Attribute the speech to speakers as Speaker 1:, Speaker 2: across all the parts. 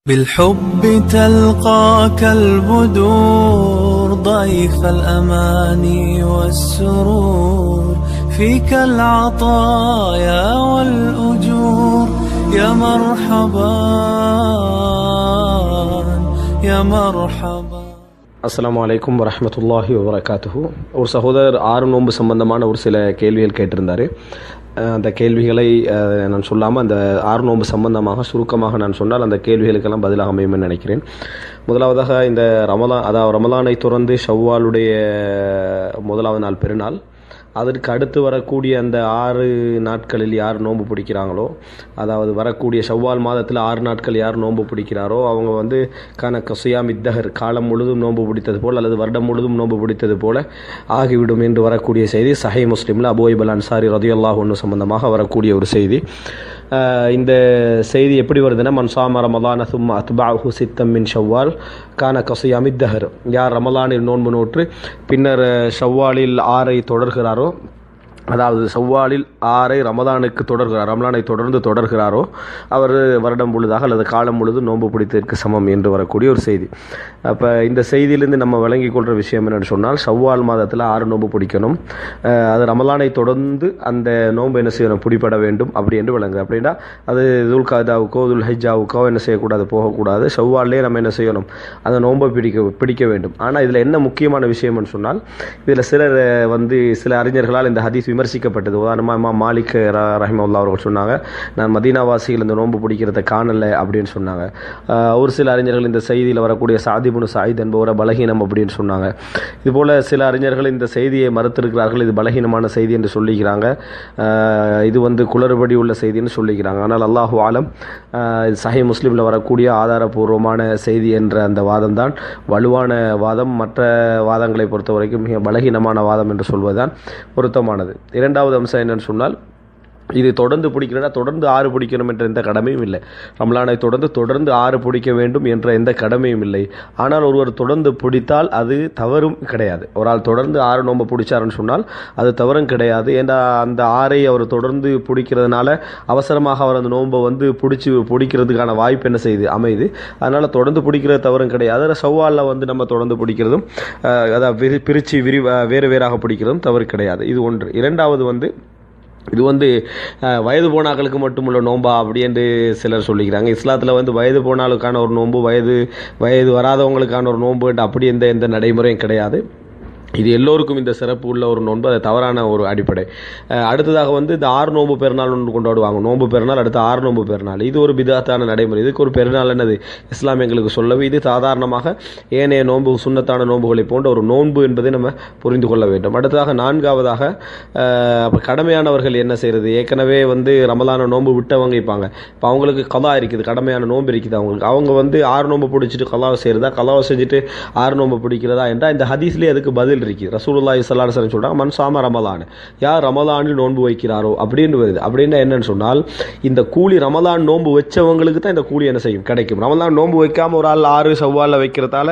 Speaker 1: بالحب تلقاك البدور ضيف الأماني والسرور فيك العطايا والأجور يا مرحبا يا مرحبا
Speaker 2: அஸ்ஸலாமு அலைக்கும் வரஹ்மத்துல்லாஹி வபரகாத்துஹு ஒரு சகோதரர் ஆறு நோன்பு சம்பந்தமான ஒரு சில கேள்விகள் கேட்டிருந்தார் அஹ் அந்த கேள்விகளை அஹ், நான் சொல்லாமல் அந்த ஆறு நோன்பு சம்பந்தமாக சுருக்கமாக நான் சொன்னால் அந்த கேள்விகளுக்கெல்லாம் பதிலாக அமையும்னு நினைக்கிறேன் முதலாவதாக இந்த ரமலான் அதாவது ரமலானை தொடர்ந்து ஷவ்வாலுடைய முதலாவது நாள் பெருநாள் அதற்கு அடுத்து வரக்கூடிய அந்த ஆறு நாட்களில் யார் நோன்பு பிடிக்கிறாங்களோ அதாவது வரக்கூடிய ஷவ்வால் மாதத்தில் ஆறு நாட்கள் யார் நோன்பு பிடிக்கிறாரோ அவங்க வந்து கன கசியாம் இத்தகர் காலம் முழுதும் நோன்பு பிடித்தது போல் அல்லது வருடம் முழுதும் நோன்பு பிடித்தது போல ஆகிவிடும் என்று வரக்கூடிய செய்தி சஹை முஸ்லீமில் அபோய்பல் அன்சாரி ரதியுல்லாஹ் ஒன்று சம்பந்தமாக வரக்கூடிய ஒரு செய்தி ஆஹ் இந்த செய்தி எப்படி வருதுன்னா மன்சாம ரமலான சும்மா அத்பாஹு சித்தம் மின் ஷவ்வால் கான கசியாம் இத்தகர் யார் ரமலானில் நோன்பு நோற்று பின்னர் ஷவ்வாலில் ஆறை தொடர்கிறாரோ அதாவது சவ்வாலில் ஆறை ரமதானுக்கு தொடர்கிறார் ரமலானை தொடர்ந்து தொடர்கிறாரோ அவர் வருடம் முழுதாக அல்லது காலம் முழுதும் நோன்பு பிடித்ததற்கு சமம் என்று வரக்கூடிய ஒரு செய்தி அப்போ இந்த செய்தியிலிருந்து நம்ம விளங்கிக் கொள்கிற விஷயம் என்னென்னு சொன்னால் சவ்வால் மாதத்தில் ஆறு நோன்பு பிடிக்கணும் அஹ் அது ரமலானை தொடர்ந்து அந்த நோன்பு என்ன செய்யணும் பிடிபட வேண்டும் அப்படி என்று விளங்குது அப்படின்னா அது துல்காதாவுக்கோ துல் ஹைஜாவுக்கோ என்ன செய்யக்கூடாது போகக்கூடாது சவ்வாலே நம்ம என்ன செய்யணும் அந்த நோன்பை பிடிக்க பிடிக்க வேண்டும் ஆனால் இதில் என்ன முக்கியமான விஷயம்னு சொன்னால் இதில் சிலர் அஹ், வந்து சில அறிஞர்களால் இந்த ஹதீஸ் விமர்சிக்கப்பட்டது உதாரணமாக இமாம் மாலிக் ர- ரஹிமவுல்லா அவர்கள் சொன்னாங்க நான் மதீனாவாசிகள் இந்த நோன்பு பிடிக்கிறத காணல அப்படின்னு சொன்னாங்க அஹ், ஒரு சில அறிஞர்கள் இந்த செய்தியில் வரக்கூடிய சாதிபுனு சாயித் என்பவரை பலகீனம் அப்படின்னு சொன்னாங்க இதுபோல் சில அறிஞர்கள் இந்த செய்தியை மறுத்திருக்கிறார்கள் இது பலகீனமான செய்தி என்று சொல்லிக்கிறாங்க அஹ், இது வந்து குளறுபடி உள்ள செய்தின்னு சொல்லிக்கிறாங்க ஆனால் அல்லாஹு ஆலம் அஹ், இது சஹி முஸ்லீமில் வரக்கூடிய ஆதாரபூர்வமான செய்தி என்ற அந்த வாதம் தான் வலுவான வாதம் மற்ற வாதங்களை பொறுத்த வரைக்கும் மிக பலகீனமான வாதம் என்று சொல்வதுதான் பொருத்தமானது இரண்டாவது அம்சம் என்னன்னு சொன்னால் இது தொடர்ந்து பிடிக்கிறனா தொடர்ந்து ஆறு பிடிக்கணும் என்ற எந்த கடமையும் இல்லை ரம்லானை தொடர்ந்து தொடர்ந்து ஆறு பிடிக்க வேண்டும் என்ற எந்த கடமையும் இல்லை ஆனால் ஒருவர் தொடர்ந்து பிடித்தால் அது தவறும் கிடையாது ஒரு ஆள் தொடர்ந்து ஆறு நோன்பு பிடிச்சாருன்னு சொன்னால் அது தவறும் கிடையாது ஏன்னா அந்த ஆறை அவர் தொடர்ந்து பிடிக்கிறதுனால அவசரமாக அவர் அந்த நோன்பை வந்து பிடிச்சி பிடிக்கிறதுக்கான வாய்ப்பு என்ன செய்யுது அமையுது அதனால் தொடர்ந்து பிடிக்கிறது தவறும் கிடையாது அதில் சவ்வாலில் வந்து நம்ம தொடர்ந்து பிடிக்கிறதும் அஹ், அதாவது விரி பிரித்து விரி வேறு வேறாக பிடிக்கிறதும் தவறு கிடையாது இது ஒன்று இரண்டாவது வந்து இது வந்து அஹ், வயது போனாக்களுக்கு மட்டுமுள்ள நோன்பா அப்படி என்று சிலர் சொல்லிக்கிறாங்க இஸ்லாத்தில் வந்து வயது போனாலுக்கான ஒரு நோன்பு வயது வயது வராதவங்களுக்கான ஒரு நோன்பு அப்படி எந்த எந்த நடைமுறையும் கிடையாது இது எல்லோருக்கும் இந்த சிறப்பு உள்ள ஒரு நோன்பு அது தவறான ஒரு அடிப்படை அஹ், அடுத்ததாக வந்து இந்த ஆறு நோன்பு பெருநாள் ஒன்று கொண்டாடுவாங்க நோன்பு பெருநாள் அடுத்து ஆறு நோன்பு பெருநாள் இது ஒரு பிதாத்தான நடைமுறை இதுக்கு ஒரு பெருநாள் என்னது இஸ்லாம் எங்களுக்கு சொல்லவே இது சாதாரணமாக ஏனைய நோன்பு சுண்ணத்தான நோன்புகளை போன்ற ஒரு நோன்பு என்பதை நம்ம புரிந்து கொள்ள வேண்டும் அடுத்ததாக நான்காவதாக அஹ், அப்ப கடமையானவர்கள் என்ன செய்யறது ஏற்கனவே வந்து ரமலான நோன்பு விட்டவங்க இருப்பாங்க இப்போ அவங்களுக்கு கலா இருக்குது கடமையான நோன்பு இருக்குது அவங்களுக்கு அவங்க வந்து ஆறு நோன்பு பிடிச்சிட்டு கலாவை செய்கிறதா கலாவை செஞ்சுட்டு ஆறு நோன்பு பிடிக்கிறதா என்றால் இந்த ஹதீஸ்லேயே அதுக்கு பதில் இருக்குது ரசூலுல்லாஹி ஸல்லல்லாஹு அலைஹி வஸல்லம் சொல்கிறாங்க மன் சாம ரமலான் யார் ரமலானில் நோன்பு வைக்கிறாரோ அப்படின்னு வருது அப்படின்னா என்னன்னு சொன்னால் இந்த கூலி ரமலான் நோன்பு வச்சவங்களுக்கு தான் இந்த கூலி என்ன செய்யும் கிடைக்கும் ரமலான் நோன்பு வைக்காம ஒரு ஆள் ஆறு செவ்வாலில் வைக்கிறதால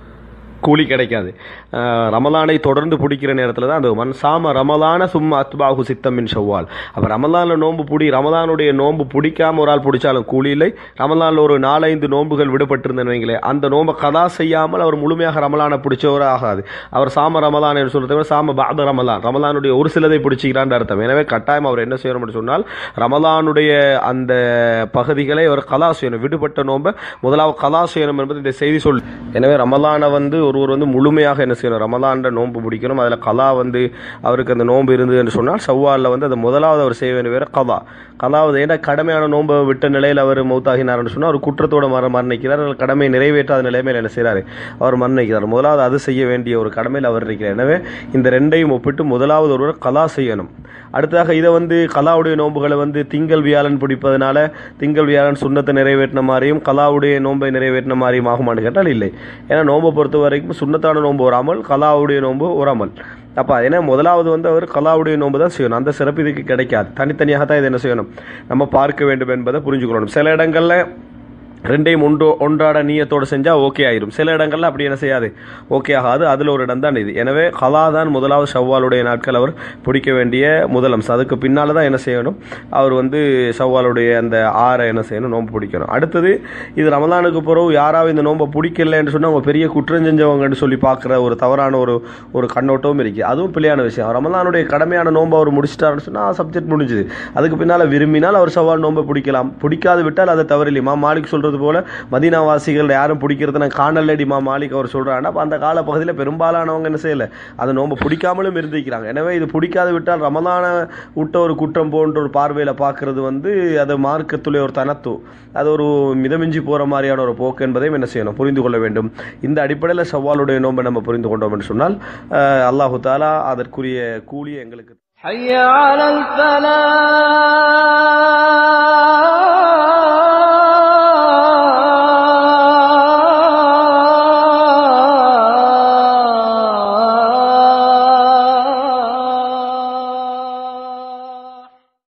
Speaker 2: கூலி கிடைக்காது அஹ் ரமலானை தொடர்ந்து பிடிக்கிற நேரத்தில் தான் அந்த மன் சாம ரமலான சும்மா அத்பாகு சித்தம் மின் ஷவ்வால் அப்போ ரமலானில் நோன்பு பிடி ரமலானுடைய நோன்பு பிடிக்காம ஒரு ஆள் பிடிச்சாலும் கூலி இல்லை ரமலானில் ஒரு நாலைந்து நோன்புகள் விடுபட்டிருந்தேன்னு வைங்களேன் அந்த நோன்பை கதா செய்யாமல் அவர் முழுமையாக ரமலானை பிடிச்சவர் ஆகாது அவர் சாம ரமலான் என்று சொல்றதை விட சாம பாத ரமலான் ரமலானுடைய ஒரு சிலதை பிடிச்சிக்கிறான்னு அர்த்தம் எனவே கட்டாயம் அவர் என்ன செய்யணும் என்று சொன்னால் ரமலானுடைய அந்த பகுதிகளை அவர் கலா செய்யணும் விடுபட்ட நோன்பை முதலாவது கலா செய்யணும் என்பது இந்த செய்தி சொல் எனவே ரமலானை வந்து ஒருவர் வந்து முழுமையாக என்ன செய்யணும் ரமலான்ற நோன்பு பிடிக்கணும் அதில் கலா வந்து அவருக்கு அந்த நோன்பு இருந்தது என்று சொன்னால் சவ்வாலில் வந்து அது முதலாவது அவர் செய்ய வேண்டிய வேறு கலா கலாவது ஏன்னா கடமையான நோன்பை விட்ட நிலையில் அவர் மௌத்தாகினார்னு சொன்னால் அவர் குற்றத்தோட மர மரணிக்கிறார் அல்லது கடமையை நிறைவேற்றாத நிலைமையில் என்ன செய்கிறார் அவர் மரணிக்கிறார் முதலாவது அது செய்ய வேண்டிய ஒரு கடமையில் அவர் இருக்கிறார் எனவே இந்த ரெண்டையும் ஒப்பிட்டு முதலாவது ஒருவர் கலா செய்யணும் அடுத்ததாக இதை வந்து கலாவுடைய நோன்புகளை வந்து திங்கள் வியாழன் பிடிப்பதனால திங்கள் வியாழன் சுண்ணத்தை நிறைவேற்றின மாதிரியும் கலாவுடைய நோன்பை நிறைவேற்றின மாதிரியும் ஆகுமான்னு கேட்டால் இல்லை ஏன்னா நோன்பை பொறுத்த வரைக்கும் சுண்ணத்தான நோன்பு ஒரு அமல் கலாவுடைய நோன்பு ஒரு அமல் அப்போ ஏன்னா முதலாவது வந்து அவர் கலாவுடைய நோன்பு தான் செய்யணும் அந்த சிறப்பு இதுக்கு கிடைக்காது தனித்தனியாக தான் இதை என்ன செய்யணும் நம்ம பார்க்க வேண்டும் என்பதை புரிஞ்சுக்கணும் சில இடங்களில் ரெண்டையும் ஒன்று ஒன்றாட நீயத்தோடு செஞ்சால் ஓகே ஆயிரும் சில இடங்கள்ல அப்படி என்ன செய்யாது ஓகே ஆகாது அதில் ஒரு இடம் தான் இது எனவே கலா தான் முதலாவது ஷவ்வாலுடைய நாட்கள் அவர் பிடிக்க வேண்டிய முதல் அம்சம் அதுக்கு பின்னால் தான் என்ன செய்யணும் அவர் வந்து ஷவ்வாலுடைய அந்த ஆறை என்ன செய்யணும் நோன்பு பிடிக்கணும் அடுத்தது இது ரமலானுக்கு பிறகு யாராவது இந்த நோன்பை பிடிக்கலன்னு சொன்னால் அவங்க பெரிய குற்றம் செஞ்சவங்கன்னு சொல்லி பார்க்குற ஒரு தவறான ஒரு ஒரு கண்ணோட்டமும் இருக்குது அதுவும் பிள்ளையான விஷயம் ரமலானுடைய கடமையான நோன்பை அவர் முடிச்சிட்டாருன்னு சொன்னால் சப்ஜெக்ட் முடிஞ்சுது அதுக்கு பின்னால் விரும்பினால் அவர் சவால் நோன்பை பிடிக்கலாம் பிடிக்காது விட்டால் அதை தவறில்லை இமாம் மாலிக் சொல்கிறது போல மதீனாவாசிகள் யாரும் பிடிக்கிறது நான் காணலடி இமாம் மாலிக் அவர் சொல்கிறாங்கன்னா அப்போ அந்த காலப்பகுதியில் பெரும்பாலானவங்க என்ன செய்யலை அந்த நோன்பை பிடிக்காமலும் இருந்திருக்கிறாங்க எனவே இது பிடிக்காது விட்டால் ரமலான விட்ட ஒரு குற்றம் போன்ற ஒரு பார்வையில் பார்க்கறது வந்து அது மார்க்கத்துடைய ஒரு தனத்து அது ஒரு மிதமிஞ்சி போகிற மாதிரியான ஒரு போக்கு என்பதையும் என்ன செய்யணும் புரிந்து கொள்ள வேண்டும் இந்த அடிப்படையில் சவாலுடைய நோன்பை நம்ம புரிந்து கொண்டோம் என்று சொன்னால் அஹ், அல்லாஹு தாலா அதற்குரிய கூலியை எங்களுக்கு
Speaker 1: حي على الفلاح